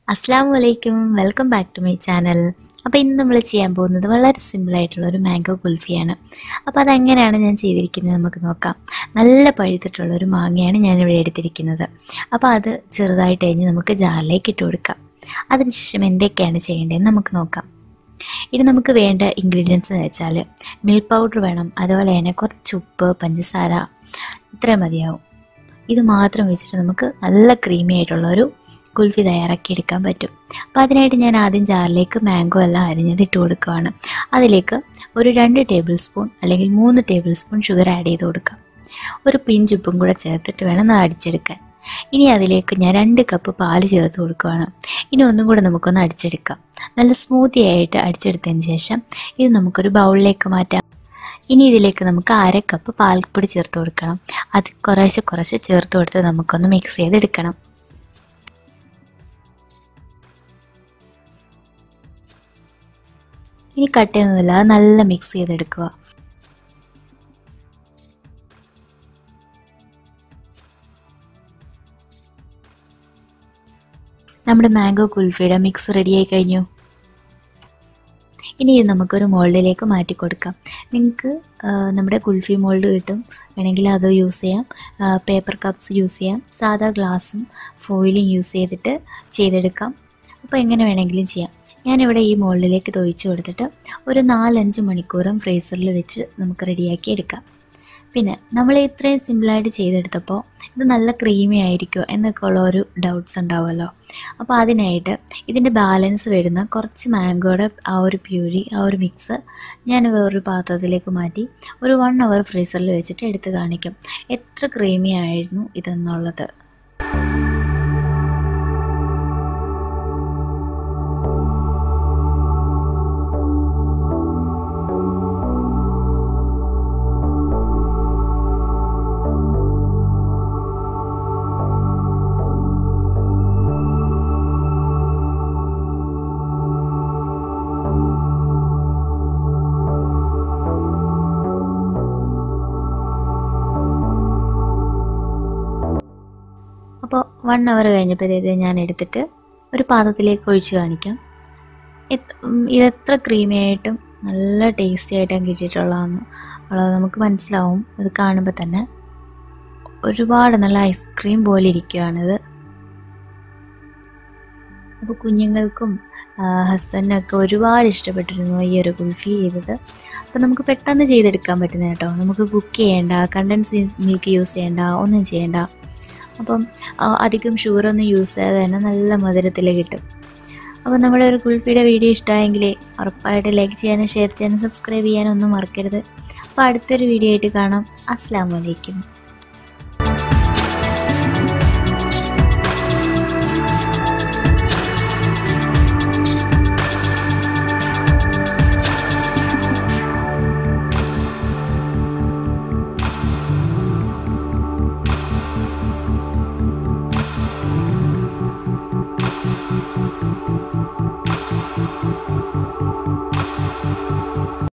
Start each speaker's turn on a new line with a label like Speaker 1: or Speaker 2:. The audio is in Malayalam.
Speaker 1: അസ്സാം വലൈക്കും welcome back to my channel അപ്പോൾ ഇന്ന് നമ്മൾ ചെയ്യാൻ പോകുന്നത് വളരെ സിമ്പിളായിട്ടുള്ള ഒരു മാംഗോ കുൽഫിയാണ് അപ്പോൾ അതെങ്ങനെയാണ് ഞാൻ ചെയ്തിരിക്കുന്നത് നമുക്ക് നോക്കാം നല്ല പഴുത്തിട്ടുള്ള ഒരു മാങ്ങയാണ് ഞാനിവിടെ എടുത്തിരിക്കുന്നത് അപ്പോൾ അത് ചെറുതായിട്ട് കഴിഞ്ഞ് നമുക്ക് ജാറിലേക്ക് ഇട്ട് കൊടുക്കാം അതിനുശേഷം എന്തൊക്കെയാണ് ചെയ്യേണ്ടതെന്ന് നമുക്ക് നോക്കാം ഇനി നമുക്ക് വേണ്ട ഇൻഗ്രീഡിയൻസ് എന്ന് വെച്ചാൽ മിൽക്ക് പൗഡർ വേണം അതുപോലെ തന്നെ കുറച്ച് ഉപ്പ് പഞ്ചസാര ഇത്രയും മതിയാവും ഇത് മാത്രം വെച്ചിട്ട് നമുക്ക് നല്ല ക്രീമി ആയിട്ടുള്ള ഒരു കുൽഫി തയ്യാറാക്കി എടുക്കാൻ പറ്റും അപ്പോൾ അതിനായിട്ട് ഞാൻ ആദ്യം ജാറിലേക്ക് മാംഗോ എല്ലാം അരിഞ്ഞത് ഇട്ട് കൊടുക്കുകയാണ് അതിലേക്ക് ഒരു രണ്ട് ടേബിൾ സ്പൂൺ അല്ലെങ്കിൽ മൂന്ന് ടേബിൾ സ്പൂൺ ഷുഗർ ആഡ് ചെയ്ത് കൊടുക്കാം ഒരു പിഞ്ച് ഉപ്പും കൂടെ ചേർത്തിട്ട് വേണം അത് അടിച്ചെടുക്കാൻ ഇനി അതിലേക്ക് ഞാൻ രണ്ട് കപ്പ് പാല് ചേർത്ത് കൊടുക്കുകയാണ് ഇനി ഒന്നും കൂടെ നമുക്കൊന്ന് അടിച്ചെടുക്കാം നല്ല സ്മൂത്തി ആയിട്ട് അടിച്ചെടുത്തതിന് ശേഷം ഇത് നമുക്കൊരു ബൗളിലേക്ക് മാറ്റാം ഇനി ഇതിലേക്ക് നമുക്ക് അര കപ്പ് പാൽപ്പൊടി ചേർത്ത് കൊടുക്കണം അത് കുറേശ്ശെ കുറേശ്ശെ ചേർത്ത് കൊടുത്ത് നമുക്കൊന്ന് മിക്സ് ചെയ്തെടുക്കണം ഇനി കട്ട് ചെയ്യുന്നതില്ല അത് നല്ല മിക്സ് ചെയ്തെടുക്കുക നമ്മുടെ മാംഗോ കുൽഫിയുടെ മിക്സ് റെഡിയായി കഴിഞ്ഞു ഇനി ഇത് നമുക്കൊരു മോൾഡിലേക്ക് മാറ്റി കൊടുക്കാം നിങ്ങൾക്ക് നമ്മുടെ കുൽഫി മോൾഡ് കിട്ടും വേണമെങ്കിൽ അത് യൂസ് ചെയ്യാം പേപ്പർ കപ്സ് യൂസ് ചെയ്യാം സാധാ ഗ്ലാസും ഫോയിലും യൂസ് ചെയ്തിട്ട് ചെയ്തെടുക്കാം അപ്പോൾ എങ്ങനെ വേണമെങ്കിലും ചെയ്യാം ഞാനിവിടെ ഈ മോൾഡിലേക്ക് തൊഴിച്ച് കൊടുത്തിട്ട് ഒരു നാലഞ്ച് മണിക്കൂറും ഫ്രീസറിൽ വെച്ച് നമുക്ക് റെഡിയാക്കി എടുക്കാം പിന്നെ നമ്മൾ ഇത്രയും സിമ്പിളായിട്ട് ചെയ്തെടുത്തപ്പോൾ ഇത് നല്ല ക്രീമി ആയിരിക്കുമോ എന്നൊക്കെ ഉള്ള ഒരു ഡൗട്ട്സ് ഉണ്ടാവുമല്ലോ അപ്പോൾ അതിനായിട്ട് ഇതിൻ്റെ ബാലൻസ് വരുന്ന കുറച്ച് മാംഗോയുടെ ആ ഒരു പ്യൂരി ആ ഒരു മിക്സ് ഞാൻ വേറൊരു പാത്രത്തിലേക്ക് മാറ്റി ഒരു വൺ അവർ ഫ്രീസറിൽ വെച്ചിട്ട് എടുത്ത് കാണിക്കും എത്ര ക്രീമി ആയിരുന്നു ഇതെന്നുള്ളത് അപ്പോൾ വൺ അവർ കഴിഞ്ഞപ്പോഴത്തേക്ക് ഞാൻ എടുത്തിട്ട് ഒരു പാത്രത്തിലേക്ക് ഒഴിച്ച് കാണിക്കാം ഇതെത്ര ക്രീമി ആയിട്ടും നല്ല ടേസ്റ്റി ആയിട്ടാണ് കിട്ടിയിട്ടുള്ളതെന്ന് ഉള്ളത് നമുക്ക് മനസ്സിലാവും അത് കാണുമ്പോൾ തന്നെ ഒരുപാട് നല്ല ഐസ്ക്രീം പോലെ ഇരിക്കുകയാണിത് അപ്പോൾ കുഞ്ഞുങ്ങൾക്കും ഹസ്ബൻഡിനൊക്കെ ഒരുപാട് ഇഷ്ടപ്പെട്ടിരുന്നു ഈ ഒരു കുൽഫി ചെയ്തത് അപ്പോൾ നമുക്ക് പെട്ടെന്ന് ചെയ്തെടുക്കാൻ പറ്റുന്ന കേട്ടോ നമുക്ക് കുക്ക് ചെയ്യേണ്ട കണ്ടൻസ് മിൽക്ക് യൂസ് ചെയ്യേണ്ട ഒന്നും ചെയ്യേണ്ട അപ്പം അധികം ഷുഗറൊന്നും യൂസ് ചെയ്യാതെ തന്നെ നല്ല മധുരത്തിൽ കിട്ടും അപ്പോൾ നമ്മുടെ ഒരു കുൽഫിയുടെ വീഡിയോ ഇഷ്ടമായെങ്കിൽ ഉറപ്പായിട്ട് ലൈക്ക് ചെയ്യാനും ഷെയർ ചെയ്യാനും സബ്സ്ക്രൈബ് ചെയ്യാനും ഒന്നും മറക്കരുത് അപ്പോൾ അടുത്തൊരു വീഡിയോ ആയിട്ട് കാണാം അസ്സാം വലൈക്കും